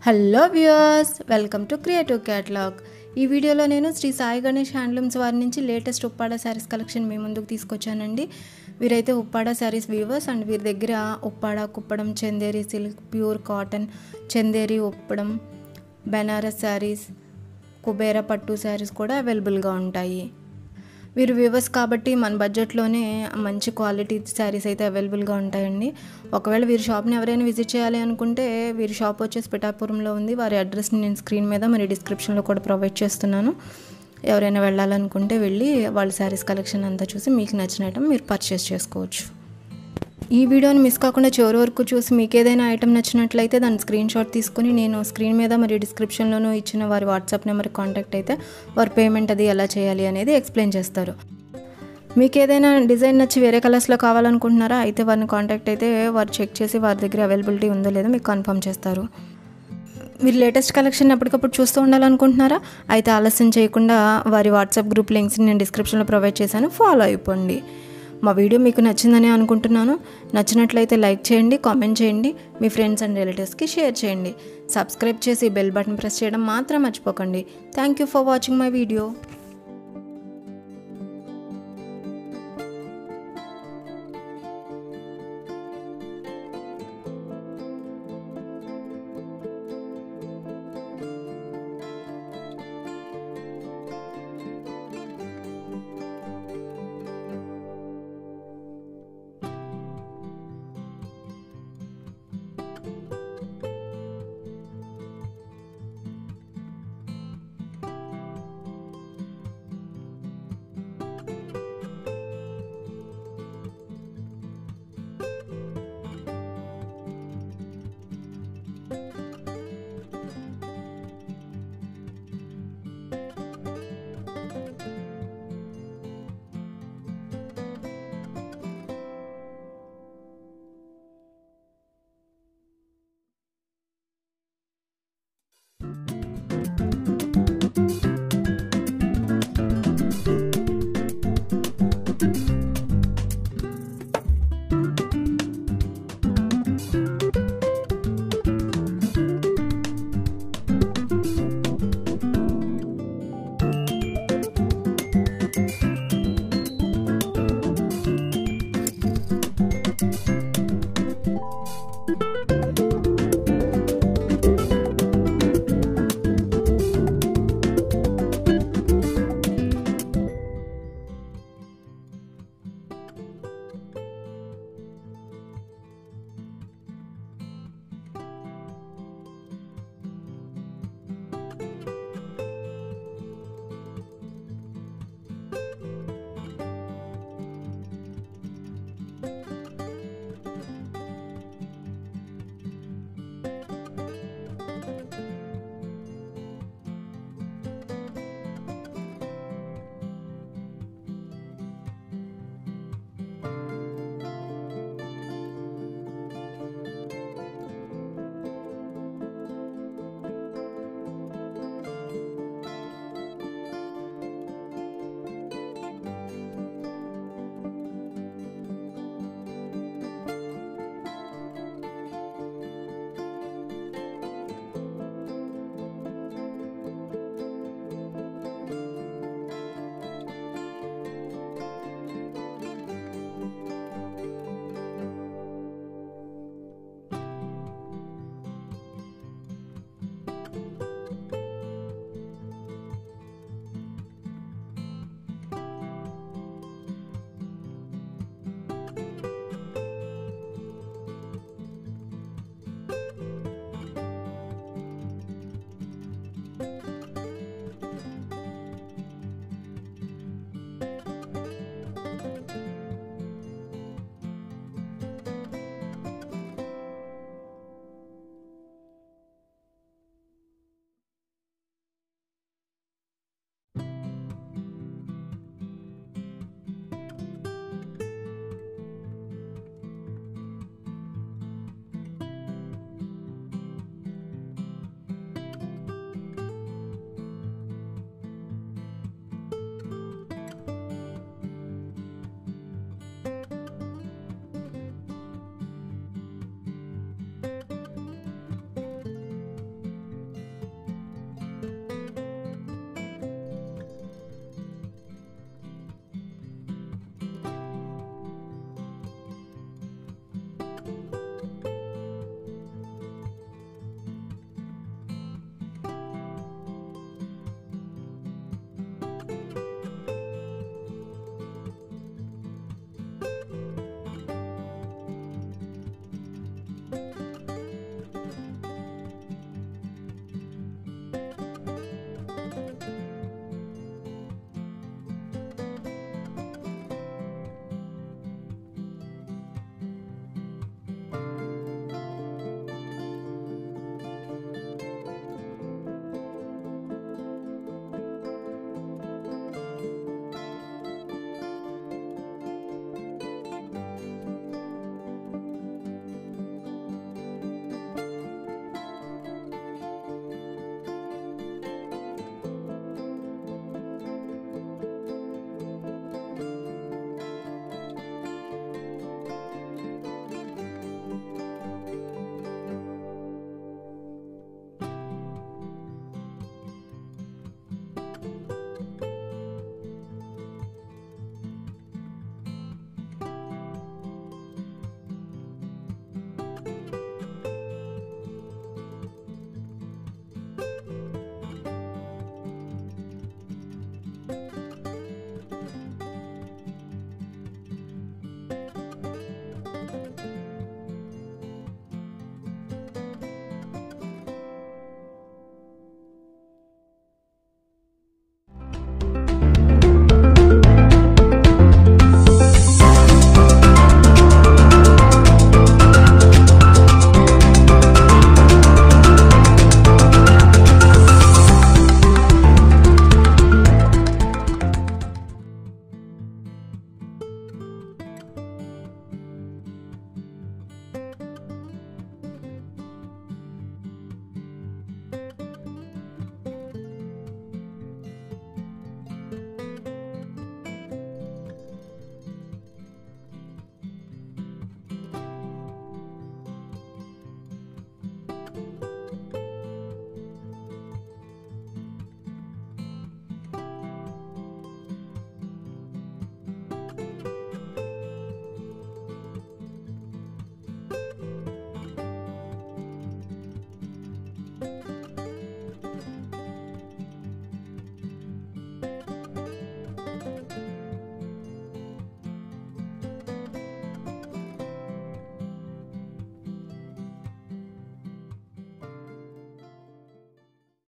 hello viewers welcome to creative catalogue ఈ వీడియోలో నేను శ్రీ సాయి గణేష్ హ్యాండ్లూమ్స్ వారి నుంచి లేటెస్ట్ ఉప్పాడ శారీస్ కలెక్షన్ మీ ముందుకు తీసుకొచ్చానండి వీరైతే ఉప్పాడ శారీస్ వ్యూవర్స్ అండ్ వీరి దగ్గర Uppada Kuppadam Chanderi silk pure cotton Chanderi Uppadam Banaras sarees Kubera పట్టు శారీస్ కూడా అవైలబుల్గా ఉంటాయి వీరు వ్యూవర్స్ కాబట్టి మన బడ్జెట్లోనే మంచి క్వాలిటీ శారీస్ అయితే అవైలబుల్గా ఉంటాయండి ఒకవేళ వీరి షాప్ని ఎవరైనా విజిట్ చేయాలి అనుకుంటే వీరి షాప్ వచ్చేసి పిఠాపురంలో ఉంది వారి అడ్రస్ని నేను స్క్రీన్ మీద మరి డిస్క్రిప్షన్లో కూడా ప్రొవైడ్ చేస్తున్నాను ఎవరైనా వెళ్ళాలనుకుంటే వెళ్ళి వాళ్ళ శారీస్ కలెక్షన్ అంతా చూసి మీకు నచ్చిన ఐటమ్ మీరు పర్చేస్ చేసుకోవచ్చు ఈ వీడియోని మిస్ కాకుండా చివరి వరకు చూసి మీకు ఏదైనా ఐటమ్ నచ్చినట్లయితే దాని స్క్రీన్ షాట్ తీసుకొని నేను స్క్రీన్ మీద మరియు డిస్క్రిప్షన్లోనూ ఇచ్చిన వారి వాట్సాప్ నెంబర్కి కాంటాక్ట్ అయితే వారి పేమెంట్ అది ఎలా చేయాలి అనేది ఎక్స్ప్లెయిన్ చేస్తారు మీకు ఏదైనా డిజైన్ నచ్చి వేరే కలర్స్లో కావాలనుకుంటున్నారా అయితే వారిని కాంటాక్ట్ అయితే వారు చెక్ చేసి వారి దగ్గర అవైలబిలిటీ ఉందో లేదో మీకు కన్ఫర్మ్ చేస్తారు మీరు లేటెస్ట్ కలెక్షన్ ఎప్పటికప్పుడు చూస్తూ ఉండాలనుకుంటున్నారా అయితే ఆలస్యం చేయకుండా వారి వాట్సాప్ గ్రూప్ లింక్స్ని నేను డిస్క్రిప్షన్లో ప్రొవైడ్ చేశాను ఫాలో అయిపోండి మా వీడియో మీకు నచ్చిందని అనుకుంటున్నాను నచ్చినట్లయితే లైక్ చేయండి కామెంట్ చేయండి మీ ఫ్రెండ్స్ అండ్ రిలేటివ్స్కి షేర్ చేయండి సబ్స్క్రైబ్ చేసి బెల్ బటన్ ప్రెస్ చేయడం మాత్రం మర్చిపోకండి thank you for watching my video